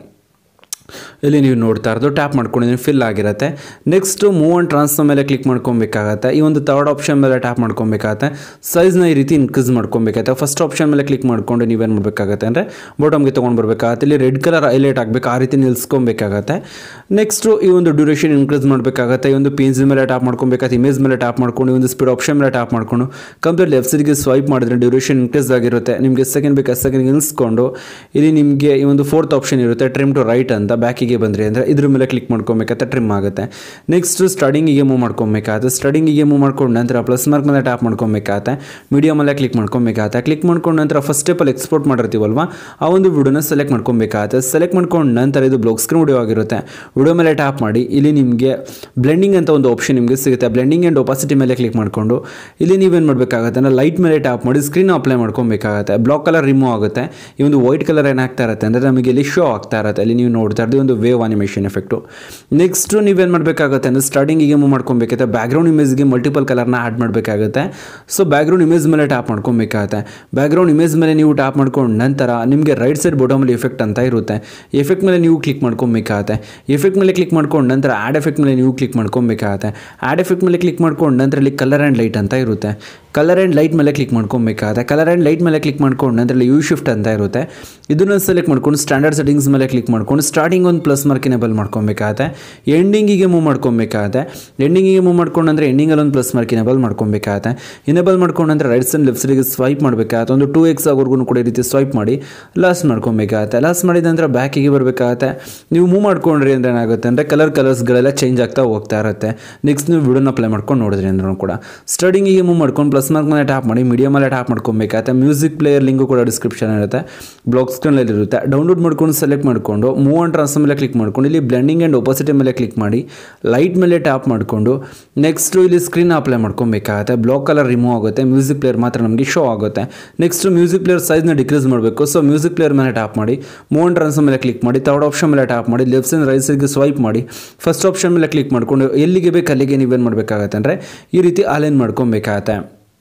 ಇಲ್ಲಿ ನೀವು ನೋಡ್ತಾ ಇರೋದು ಟ್ಯಾಪ್ ಮಾಡ್ಕೊಂಡಿದ್ದೀನಿ ಫಿಲ್ ಆಗಿರುತ್ತೆ ನೆಕ್ಸ್ಟು ಮೂವ್ ಆ್ಯಂಡ್ ಟ್ರಾನ್ಸ್ಫರ್ ಮೇಲೆ ಕ್ಲಿಕ್ ಮಾಡ್ಕೊಬೇಕಾಗತ್ತೆ ಈ ಒಂದು ತರ್ಡ್ ಆಪ್ಷನ್ ಮೇಲೆ ಟ್ಯಾಪ್ ಮಾಡ್ಕೊಬೇಕಾಗತ್ತೆ ಸೈಜ್ನ ಈ ರೀತಿ ಇನ್ಕ್ರೀಸ್ ಮಾಡ್ಕೊಬೇಕಾಗತ್ತೆ ಫಸ್ಟ್ ಆಪ್ಷನ್ ಮೇಲೆ ಕ್ಲಿಕ್ ಮಾಡ್ಕೊಂಡು ನೀವೇನು ಮಾಡಬೇಕಾಗತ್ತೆ ಅಂದರೆ ಬಾಟಮ್ಗೆ ತೊಗೊಂಡು ಬರಬೇಕಾಗತ್ತೆ ಇಲ್ಲಿ ರೆಡ್ ಕಲರ್ ಹೈಲೈಟ್ ಆಗಬೇಕು ಆ ರೀತಿ ನಿಲ್ಸ್ಕೊಬೇಕಾಗತ್ತೆ ನೆಕ್ಸ್ಟು ಈ ಒಂದು ಡ್ಯೂರೇಷನ್ ಇನ್ಕ್ರೀಸ್ ಮಾಡಬೇಕಾಗತ್ತೆ ಈ ಒಂದು ಪೇನ್ಸ್ ಮೇಲೆ ಟ್ಯಾಪ್ ಮಾಡ್ಕೊಬೇಕಾಗತ್ತೆ ಇಮೇಜ್ ಮೇಲೆ ಟ್ಯಾಪ್ ಮಾಡ್ಕೊಂಡು ಈ ಒಂದು ಸ್ಪೀಡ್ ಆಪ್ಷನ್ ಮೇಲೆ ಟ್ಯಾಪ್ ಮಾಡ್ಕೊಂಡು ಕಂಪ್ಲೀಟ್ ಲೆಫ್ಟ್ ಸೈಡ್ಗೆ ಸ್ವೈಪ್ ಮಾಡಿದ್ರೆ ಡ್ಯೂರೇಷನ್ ಇನ್ಕ್ರೀಸ್ ಆಗಿರುತ್ತೆ ನಿಮಗೆ ಸೆಕೆಂಡ್ ಬೇಕು ಸೆಕೆಂಡ್ ನಿಲ್ಸ್ಕೊಂಡು ಇಲ್ಲಿ ನಿಮಗೆ ಈ ಒಂದು ಫೋರ್ತ್ ಆಪ್ಷನ್ ಇರುತ್ತೆ ಟ್ರಿಮ್ ಟು ರೈಟ್ ಅಂತ ಬ್ಯಾಕಿಗೆ ಬಂದ್ರಿ ಅಂದರೆ ಇದ್ರ ಮೇಲೆ ಕ್ಲಿಕ್ ಮಾಡ್ಕೊಬೇಕಾಗತ್ತೆ ಟ್ರಿಮ್ ಆಗುತ್ತೆ ನೆಕ್ಸ್ಟ್ ಸ್ಟಡಿಂಗಿಗೆ ಮೂವ್ ಮಾಡ್ಕೊಬೇಕಾಗತ್ತೆ ಸ್ಟಡಿಂಗಿಗೆ ಮೂವ್ ಮಾಡ್ಕೊಂಡು ನಂತರ ಪ್ಲಸ್ ಮಾರ್ಕ್ ಮೇಲೆ ಟ್ಯಾಪ್ ಮಾಡ್ಕೊಬೇಕಾಗತ್ತೆ ಮೀಡಿಯಾ ಮೇಲೆ ಕ್ಲಿಕ್ ಮಾಡ್ಕೊಬೇಕಾಗತ್ತೆ ಕ್ಲಿಕ್ ಮಾಡ್ಕೊಂಡು ನಂತರ ಫಸ್ಟ್ ಸ್ಟೆಪಲ್ಲಿ ಎಕ್ಸ್ಪೋರ್ಟ್ ಮಾಡಿರ್ತೀವಲ್ವಾ ಆ ಒಂದು ವಿಡಿಯೋನ ಸೆಲೆಕ್ಟ್ ಮಾಡ್ಕೊಬೇಕಾಗತ್ತೆ ಸೆಲೆಕ್ಟ್ ಮಾಡ್ಕೊಂಡು ನಂತರ ಇದು ಬ್ಲಾಕ್ ಸ್ಕ್ರೀನ್ ವಿಡಿಯೋ ಆಗಿರುತ್ತೆ ವಿಡಿಯೋ ಮೇಲೆ ಟ್ಯಾಪ್ ಮಾಡಿ ಇಲ್ಲಿ ನಿಮಗೆ ಬ್ಲೆಂಡಿಂಗ್ ಅಂತ ಒಂದು ಆಪ್ಷನ್ ನಿಮಗೆ ಸಿಗುತ್ತೆ ಬ್ಲೆಂಡಿಂಗ್ ಆ್ಯಂಡ್ ಒಪಾಸಿಟಿ ಮೇಲೆ ಕ್ಲಿಕ್ ಮಾಡಿಕೊಂಡು ಇಲ್ಲಿ ನೀವೇನು ಮಾಡಬೇಕಾಗತ್ತೆ ಅಂದರೆ ಲೈಟ್ ಮೇಲೆ ಟ್ಯಾಪ್ ಮಾಡಿ ಸ್ಕ್ರೀನ್ ಅಪ್ಲೈ ಮಾಡ್ಕೊಬೇಕಾಗತ್ತೆ ಬ್ಲಾಕ್ ಕಲರ್ ರಿಮೂವ್ ಆಗುತ್ತೆ ಈ ಒಂದು ವೈಟ್ ಕಲರ್ ಏನಾಗ್ತಾ ಇರುತ್ತೆ ಅಂದರೆ ನಮಗೆ ಇಲ್ಲಿ ಶೋ ಆಗ್ತಾ ಇರುತ್ತೆ ಅಲ್ಲಿ ನೀವು ನೋಡ್ತಾ ಇರೋದು ಒಂದು ವೇವ್ ಅನಿಮೇಷನ್ ಎಫೆಕ್ಟು ನೆಕ್ಸ್ಟ್ ನೀವೇನು ಮಾಡಬೇಕಾಗುತ್ತೆ ಅಂದರೆ ಸ್ಟಾರ್ಟಿಂಗಿಗೆ ಮೂವ್ ಮಾಡ್ಕೊಬೇಕಾಗುತ್ತೆ ಬ್ಯಾಕ್ಗ್ರೌಂಡ್ ಇಮೇಜ್ಗೆ ಮಲ್ಟಿಪಲ್ ಕಲರ್ನ ಆ್ಯಡ್ ಮಾಡಬೇಕಾಗುತ್ತೆ ಸೊ ಬ್ಯಾಕ್ಗ್ರೌಂಡ್ ಇಮೇಜ್ ಮೇಲೆ ಟ್ಯಾಪ್ ಮಾಡ್ಕೊಬೇಕಾಗುತ್ತೆ ಬ್ಯಾಕ್ಗ್ರೌಂಡ್ ಇಮೇಜ್ ಮೇಲೆ ನೀವು ಟ್ಯಾಪ್ ಮಾಡ್ಕೊಂಡು ನಂತರ ನಿಮಗೆ ರೈಟ್ ಸೈಡ್ ಬಾಟಮಲ್ಲಿ ಎಫೆಕ್ಟ್ ಅಂತ ಇರುತ್ತೆ ಎಫೆಕ್ಟ್ ಮೇಲೆ ನೀವು ಕ್ಲಿಕ್ ಮಾಡ್ಕೊಬೇಕಾಗತ್ತೆ ಎಫೆಕ್ಟ್ ಮೇಲೆ ಕ್ಲಿಕ್ ಮಾಡ್ಕೊಂಡು ನಂತರ ಆ್ಯಡ್ ಎಫೆಕ್ಟ್ ಮೇಲೆ ನೀವು ಕ್ಲಿಕ್ ಮಾಡ್ಕೊಬೇಕಾಗತ್ತೆ ಆ್ಯಡ್ ಎಫೆಕ್ಟ್ ಮೇಲೆ ಕ್ಲಿಕ್ ಮಾಡ್ಕೊಂಡು ನಂತರ ಇಲ್ಲಿ ಕಲರ್ ಆ್ಯಂಡ್ ಲೈಟ್ ಅಂತ ಇರುತ್ತೆ ಕಲರ್ ಆ್ಯಂಡ್ ಲೈಟ್ ಮೇಲೆ ಕ್ಲಿಕ್ ಮಾಡ್ಕೊಬೇಕಾಗತ್ತೆ ಕಲರ್ ಆ್ಯಂಡ್ ಲೈಟ್ ಮೇಲೆ ಕ್ಲಿಕ್ ಮಾಡ್ಕೊಂಡು ನಂತರ ಯು ಶಿಫ್ಟ್ ಅಂತ ಇರುತ್ತೆ ಇದನ್ನು ಸೆಲೆಕ್ಟ್ ಮಾಡ್ಕೊಂಡು ಸ್ಟ್ಯಾಂಡರ್ಡ್ ಸೆಟ್ಟಿಂಗ್ಸ್ ಮೇಲೆ ಕ್ಲಿಕ್ ಮಾಡ್ಕೊಂಡು ಸ್ಟಾರ್ಟಿಂಗ್ ಒಂದು ಪ್ಲಸ್ ಮಾರ್ಕ್ ಇನೇಬಲ್ ಮಾಡ್ಕೊಬೇಕಾಗತ್ತೆ ಎಂಡಿಂಗಿಗೆ ಮೂವ್ ಮಾಡ್ಕೊಬೇಕಾಗತ್ತೆ ಎಂಡಿಂಗಿಗೆ ಮೂವ್ ಮಾಡ್ಕೊಂಡು ಅಂದರೆ ಎಂಡಿಂಗಲ್ಲಿ ಒಂದು ಪ್ಲಸ್ ಮಾರ್ಕ್ ಇನೇಬಲ್ ಮಾಡ್ಕೊಬೇಕಾಗತ್ತೆ ಇನೇಬಲ್ ಮಾಡ್ಕೊಂಡು ಅಂದರೆ ರೈಟ್ ಸೈಡ್ ಲೆಫ್ಟ್ ಸೈಡಿಗೆ ಸ್ವೈಪ್ ಮಾಡಬೇಕಾಗತ್ತೆ ಒಂದು ಟೂ ಎಕ್ಸ್ ಆಗೋರ್ಗು ಕೂಡ ಈ ರೀತಿ ಸ್ವೈಪ್ ಮಾಡಿ ಲಾಸ್ ಮಾಡ್ಕೊಬೇಕಾಗತ್ತೆ ಲಾಸ್ ಮಾಡಿದ ನಂತರ ಬ್ಯಾಕಿಗೆ ಬರಬೇಕಾಗತ್ತೆ ನೀವು ಮೂವ್ ಮಾಡ್ಕೊಂಡ್ರಿ ಅಂದರೆ ಏನಾಗುತ್ತೆ ಅಂದರೆ ಕಲರ್ ಕಲರ್ಸ್ಗಳೆಲ್ಲ ಚೇಂಜ್ ಆಗ್ತಾ ಹೋಗ್ತಾ ಇರುತ್ತೆ ನೆಕ್ಸ್ಟ್ ನೀವು ವಿಡಿಯೋನ ಅಪ್ಲೈ ಮಾಡ್ಕೊಂಡು ನೋಡಿದ್ರಿ ಅಂದ್ರೂ ಕೂಡ ಸ್ಟಾರ್ಟಿಂಗಿಗೆ ಮೂವ್ ಮಾಡ್ಕೊಂಡು ಪ್ಲಸ್ ಮಾರ್ಕ್ ಮೇಲೆ ಟ್ಯಾಪ್ ಮಾಡಿ ಮೀಡಿಯಾ ಮೇಲೆ ಟ್ಯಾಪ್ ಮಾಡ್ಕೊಬೇಕಾಗತ್ತೆ ಮ್ಯೂಸಿಕ್ ಪ್ಲೇಯರ್ ಲಿಂಕು ಕೂಡ ಡಿಸ್ಕ್ರಿಪ್ಷನ್ ಇರುತ್ತೆ ಬ್ಲಾಕ್ ಸ್ಕ್ರೀನಲ್ಲಿ ಇರುತ್ತೆ ಡೌನ್ಲೋಡ್ ಮಾಡ್ಕೊಂಡು ಸೆಲೆಕ್ಟ್ ಮಾಡಿಕೊಂಡು ಮೂವ್ ಆ್ಯಂಡ್ ಟ್ರಾನ್ಸ್ಫರ್ ಮೇಲೆ ಕ್ಲಿಕ್ ಮಾಡ್ಕೊಂಡು ಇಲ್ಲಿ ಬ್ಲೆಂಡಿಂಗ್ ಆ್ಯಂಡ್ ಒಪಾಸಿಟಿ ಮೇಲೆ ಕ್ಲಿಕ್ ಮಾಡಿ ಲೈಟ್ ಮೇಲೆ ಟ್ಯಾಪ್ ಮಾಡಿಕೊಂಡು ನೆಕ್ಸ್ಟು ಇಲ್ಲಿ ಸ್ಕ್ರೀನ್ ಅಪ್ಲೈ ಮಾಡ್ಕೊಬೇಕಾಗತ್ತೆ ಬ್ಲಾಕ್ ಕಲರ್ ರಿಮೂವ್ ಆಗುತ್ತೆ ಮ್ಯೂಸಿಕ್ ಪ್ಲೇಯರ್ ಮಾತ್ರ ನಮಗೆ ಶೋ ಆಗುತ್ತೆ ನೆಕ್ಸ್ಟ್ ಮ್ಯೂಸಿಕ್ ಪ್ಲೇಯರ್ ಸೈಜ್ನ ಡಿಕ್ರೀಸ್ ಮಾಡಬೇಕು ಸೊ ಮ್ಯೂಸಿಕ್ ಪ್ಲೇಯರ್ ಮೇಲೆ ಟ್ಯಾಪ್ ಮಾಡಿ ಮೂವನ್ ಟ್ರಾನ್ಸ್ಫರ್ ಮೇಲೆ ಕ್ಲಿಕ್ ಮಾಡಿ ತರ್ಡ್ ಆಪ್ಷನ್ ಮೇಲೆ ಟ್ಯಾಪ್ ಮಾಡಿ ಲೆಫ್ಟ್ ಸೈಡ್ ರೈಟ್ ಸೈಡ್ಗೆ ಸ್ವೈಪ್ ಮಾಡಿ ಫಸ್ಟ್ ಆಪ್ಷನ್ ಮೇಲೆ ಕ್ಲಿಕ್ ಮಾಡಿಕೊಂಡು ಎಲ್ಲಿಗೆ ಬೇಕು ಅಲ್ಲಿಗೆ ನೀವೇನು ಮಾಡಬೇಕಾಗತ್ತೆ ಅಂದರೆ ಈ ರೀತಿ ಅಲೈನ್ ಮಾಡ್ಕೊಬೇಕಾಗತ್ತೆ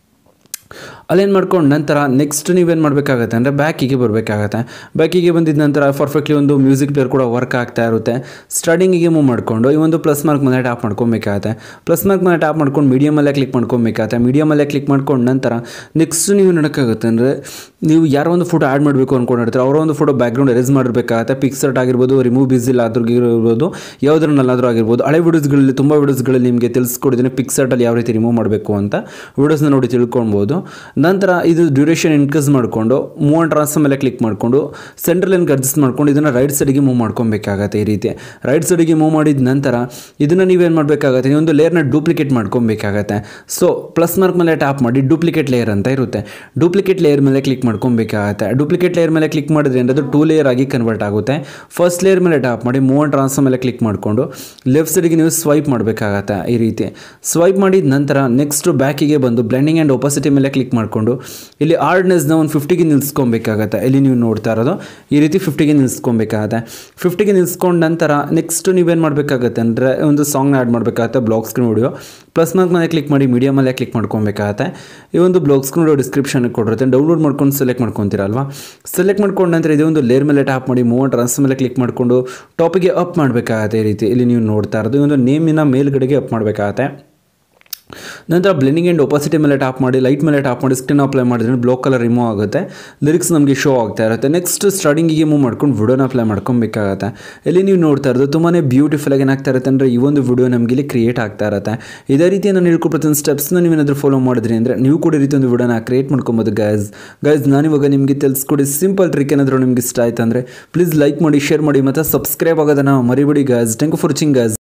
ಅಲೈನ್ ಮಾಡ್ಕೊಂಡು ನಂತರ ನೆಕ್ಸ್ಟ್ ನೀವೇನು ಮಾಡಬೇಕಾಗತ್ತೆ ಅಂದರೆ ಬ್ಯಾಕಿಗೆ ಬರಬೇಕಾಗತ್ತೆ ಬ್ಯಾಕಿಗೆ ಬಂದಿದ್ದ ನಂತರ ಪರ್ಫೆಕ್ಟ್ಲಿ ಒಂದು ಮ್ಯೂಸಿಕ್ ಪ್ಲೇಯರ್ ಕೂಡ ವರ್ಕ್ ಆಗ್ತಾ ಇರುತ್ತೆ ಸ್ಟಾರ್ಟಿಂಗಿಗೆ ಮೂವ್ ಮಾಡಿಕೊಂಡು ಈ ಒಂದು ಪ್ಲಸ್ ಮಾರ್ಕ್ ಮೇಲೆ ಟ್ಯಾಪ್ ಮಾಡ್ಕೊಬೇಕಾಗತ್ತೆ ಪ್ಲಸ್ ಮಾರ್ಕ್ ಮೇಲೆ ಟ್ಯಾಪ್ ಮಾಡ್ಕೊಂಡು ಮೀಡಿಯಮಲ್ಲೇ ಕ್ಲಿಕ್ ಮಾಡ್ಕೊಬೇಕಾಗತ್ತೆ ಮೀಡಿಯಮಲ್ಲೇ ಕ್ಲಿಕ್ ಮಾಡ್ಕೊಂಡು ನಂತರ ನೆಕ್ಸ್ಟ್ ನೀವು ನೋಡೋಕ್ಕಾಗುತ್ತೆ ಅಂದರೆ ನೀವು ಯಾರೋ ಒಂದು ಫೋಟೋ ಆ್ಯಡ್ ಮಾಡಬೇಕು ಅಂದ್ಕೊಂಡಿರ್ತಾರೆ ಅವರ ಒಂದು ಫೋಟೋ ಬ್ಯಾಕ್ಗ್ರೌಂಡ್ ಎರೇಸ್ ಮಾಡಿರ್ಬೇಕಾಗತ್ತೆ ಪಿಕ್ಸರ್ಟ್ ಆಗಿರ್ಬೋದು ರಿಮೂವ್ ಬಿಸಿಲ್ ಆದ್ರಿಗಿರ್ಬೋದು ಯಾವುದ್ರನ್ನಲ್ಲಾದರೂ ಆಗಿರ್ಬೋದು ಹಳೆ ವೀಡಿಯೋಸ್ಗಳಲ್ಲಿ ತುಂಬ ವೀಡಿಯೋಸ್ಗಳಲ್ಲಿ ನಿಮಗೆ ತಿಳಿಸ್ಕೊಡಿದ್ದೀನಿ ಪಿಕ್ಸರ್ಟಲ್ಲಿ ಯಾವ ರೀತಿ ರಿಮೂವ್ ಮಾಡಬೇಕು ಅಂತ ವೀಡಿಯೋಸ್ನ ನೋಡಿ ತಿಳ್ಕೊಳ್ಬೋದು ನಂತರ ಇದು ಡ್ಯೂರೇಷನ್ ಇನ್ಕ್ರೀಸ್ ಮಾಡಿಕೊಂಡು ಮೂವ್ ಆ್ಯಂಡ್ ಟ್ರಾನ್ಸ್ಫರ್ ಮೇಲೆ ಕ್ಲಿಕ್ ಮಾಡಿಕೊಂಡು ಸೆಂಟ್ರಲ್ ಲೈನ್ಗೆ ಅಡ್ಜಸ್ಟ್ ಮಾಡ್ಕೊಂಡು ಇದನ್ನು ರೈಟ್ ಸೈಡಿಗೆ ಮೂವ್ ಮಾಡ್ಕೊಬೇಕಾಗತ್ತೆ ಈ ರೀತಿ ರೈಟ್ ಸೈಡಿಗೆ ಮೂವ್ ಮಾಡಿದ ನಂತರ ಇದನ್ನು ನೀವೇನು ಮಾಡಬೇಕಾಗತ್ತೆ ಈ ಒಂದು ಲೇಯರ್ನ ಡೂಪ್ಲಿಕೇಟ್ ಮಾಡ್ಕೊಬೇಕಾಗತ್ತೆ ಸೊ ಪ್ಲಸ್ ಮಾರ್ಕ್ ಮೇಲೆ ಟ್ಯಾಪ್ ಮಾಡಿ ಡೂಪ್ಲಿಕೇಟ್ ಲೇಯರ್ ಅಂತ ಇರುತ್ತೆ ಡೂಪ್ಲಿಕೇಟ್ ಲೇಯರ್ ಮೇಲೆ ಕ್ಲಿಕ್ ಮಾಡ್ಕೊಬೇಕಾಗತ್ತೆ ಡೂಪ್ಲಿಕೇಟ್ ಲೇಯರ್ ಮೇಲೆ ಕ್ಲಿಕ್ ಮಾಡಿದ್ರೆ ಅದು ಟೂ ಲೇಯರ್ ಆಗಿ ಕನ್ವರ್ಟ್ ಆಗುತ್ತೆ ಫಸ್ಟ್ ಲೇಯರ್ ಮೇಲೆ ಟ್ಯಾಪ್ ಮಾಡಿ ಮೂವ್ ಆ್ಯಂಡ್ ಟ್ರಾನ್ಸ್ಫರ್ ಮೇಲೆ ಕ್ಲಿಕ್ ಮಾಡಿಕೊಂಡು ಲೆಫ್ಟ್ ಸೈಡಿಗೆ ನೀವು ಸ್ವೈಪ್ ಮಾಡಬೇಕಾಗತ್ತೆ ಈ ರೀತಿ ಸ್ವೈಪ್ ಮಾಡಿದ ನಂತರ ನೆಕ್ಸ್ಟ್ ಬ್ಯಾಕಿಗೆ ಬಂದು ಬ್ಲೆಂಡಿಂಗ್ ಆ್ಯಂಡ್ ಒಪಾಸಿಟಿ ಮೇಲೆ ಕ್ಲಿಕ್ ಮಾಡಿಕೊಂಡು ಇಲ್ಲಿ ಆರ್ಡ್ನೆಸ್ನ ಒಂದು ಫಿಫ್ಟಿಗೆ ನಿಲ್ಸ್ಕೊಬೇಕಾಗತ್ತೆ ಇಲ್ಲಿ ನೀವು ನೋಡ್ತಾ ಇರೋದು ಈ ರೀತಿ ಫಿಫ್ಟಿಗೆ ನಿಲ್ಸ್ಕೊಬೇಕಾಗತ್ತೆ ಫಿಫ್ಟಿಗೆ ನಿಲ್ಸ್ಕೊಂಡು ನಂತರ ನೆಕ್ಸ್ಟ್ ನೀವೇನು ಮಾಡಬೇಕಾಗತ್ತೆ ಅಂದರೆ ಒಂದು ಸಾಂಗ್ನ ಆ್ಯಡ್ ಮಾಡಬೇಕಾಗತ್ತೆ black screen video plus mark ಮೇಲೆ ಕ್ಲಿಕ್ ಮಾಡಿ ಮೀಡಿಯಮಲ್ಲೇ ಕ್ಲಿಕ್ ಮಾಡ್ಕೊಬೇಕಾಗತ್ತೆ ಈ ಒಂದು ಬ್ಲಾಕ್ ಸ್ಕ್ರೀನ್ ವಿಡಿಯೋ ಡಿಸ್ಕ್ರಿಪ್ಷನ್ಗೆ ಕೊಡಿರುತ್ತೆ ಡೌನ್ಲೋಡ್ ಮಾಡ್ಕೊಂಡು ಸೆಲೆಕ್ಟ್ ಮಾಡ್ಕೊತೀರಲ್ವಾ ಸೆಲೆಕ್ಟ್ ಮಾಡ್ಕೊಂಡು ನಂತರ ಇದೇ ಒಂದು ಲೇರ್ ಮೇಲೆ ಟ್ಯಾಪ್ ಮಾಡಿ ಮೂವ್ ಟ್ರಾನ್ಸ್ ಮೇಲೆ ಕ್ಲಿಕ್ ಮಾಡಿಕೊಂಡು ಟಾಪಿಗೆ ಅಪ್ ಮಾಡಬೇಕಾಗತ್ತೆ ಈ ರೀತಿ ಇಲ್ಲಿ ನೀವು ನೋಡ್ತಾ ಇರೋದು ಈ ಒಂದು ನೇಮಿನ ಮೇಲ್ಗಡೆಗೆ ಅಪ್ ಮಾಡಬೇಕಾಗತ್ತೆ ನಂತರ ಬ್ಲೆಂಡಿಂಗ್ ಆ್ಯಂಡ್ ಒಪಾಸಿಟಿ ಮೇಲೆ ಟ್ಯಾಪ್ ಮಾಡಿ ಲೈಟ್ ಮೇಲೆ ಟ್ಯಾಪ್ ಮಾಡಿ ಸ್ಕ್ರೀನ್ ಅಪ್ಲೈ ಮಾಡಿದ್ರೆ ಬ್ಲಾಕ್ ಕಲರ್ ರಿಮೂವ್ ಆಗುತ್ತೆ ಲಿರಿಕ್ಸ್ ನಮಗೆ ಶೋ ಆಗ್ತಾ ಇರುತ್ತೆ ನೆಕ್ಸ್ಟ್ ಸ್ಟಾರ್ಟಿಂಗಿಗೆ ಮೂವ್ ಮಾಡ್ಕೊಂಡು ವಿಡಿಯೋನ ಅಪ್ಲೈ ಮಾಡ್ಕೊಬೇಕಾಗತ್ತೆ ಇಲ್ಲಿ ನೀವು ನೋಡ್ತಾ ಇರೋದು ತುಂಬಾ ಬ್ಯೂಟಿಫುಲ್ ಆಗಿ ಏನಾಗ್ತಾ ಇರುತ್ತೆ ಅಂದರೆ ಈ ಒಂದು ವಿಡಿಯೋ ನಮಗೆ ಇಲ್ಲಿ ಕ್ರಿಯೇಟ್ ಆಗ್ತಾ ಇರುತ್ತೆ ಇದೇ ರೀತಿ ನಾನು ಹೇಳ್ಕೊಟ್ಟು ಪ್ರತಿಯೊಂದು ಸ್ಟೆಪ್ಸ್ನ ನೀವೇನಾದರೂ ಫಾಲೋ ಮಾಡಿದ್ರಿ ಅಂದರೆ ನೀವು ಕೂಡ ಈ ರೀತಿ ಒಂದು ವಿಡಿಯೋನ ಕ್ರಿಯೇಟ್ ಮಾಡ್ಕೊಬೋದು ಗೈಸ್ ಗೈಸ್ ನಾನಿವಾಗ ನಿಮಗೆ ತಿಳಿಸ್ಕೊಡಿ ಸಿಂಪಲ್ ಟ್ರಿಕ್ ಏನಾದರೂ ನಿಮ್ಗೆ ಇಷ್ಟ ಆಯ್ತು ಅಂದರೆ ಪ್ಲೀಸ್ ಲೈಕ್ ಮಾಡಿ ಶೇರ್ ಮಾಡಿ ಮತ್ತು ಸಬ್ಸ್ಕ್ರೈಬ್ ಆಗೋದನ್ನು ಮರಿಬೇಡಿ guys thank you for watching guys